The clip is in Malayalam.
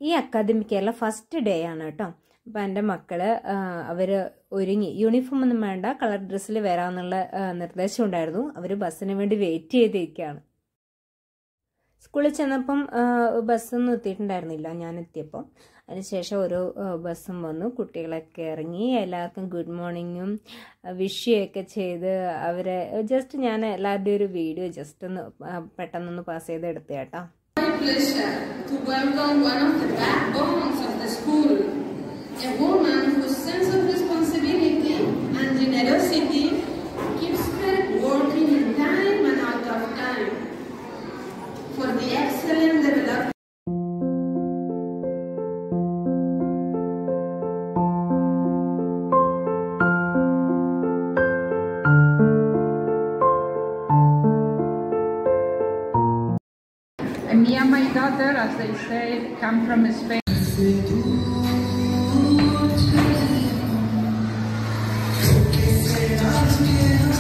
ഈ അക്കാദമിക് ഇയറിലെ ഫസ്റ്റ് ഡേ ആണ് കേട്ടോ അപ്പം എൻ്റെ മക്കള് അവർ ഒരുങ്ങി യൂണിഫോം ഒന്നും വേണ്ട കളർ ഡ്രസ്സിൽ വരാമെന്നുള്ള ആ, നിർദ്ദേശം ഉണ്ടായിരുന്നു അവർ ബസ്സിന് വേണ്ടി വെയിറ്റ് ചെയ്തിരിക്കുകയാണ് സ്കൂളിൽ ചെന്നപ്പം ആ, ബസ്സൊന്നും എത്തിയിട്ടുണ്ടായിരുന്നില്ല ഞാൻ എത്തിയപ്പം അതിനുശേഷം ഓരോ ആ, ബസ്സും വന്നു കുട്ടികളൊക്കെ ഇറങ്ങി എല്ലാവർക്കും ഗുഡ് മോർണിംഗും വിഷയൊക്കെ ചെയ്ത് അവരെ ജസ്റ്റ് ഞാൻ എല്ലാവരുടെയും ഒരു വീഡിയോ ജസ്റ്റ് ഒന്ന് ആ, പെട്ടെന്നൊന്ന് പാസ് ചെയ്ത് എടുത്തേ കേട്ടോ My pleasure to welcome one of the backbones of the school, a woman whose sense of responsibility and generosity keeps her working in time and out of time for the excellent development. And me and my daughter, as they say, come from Spain. Serás mi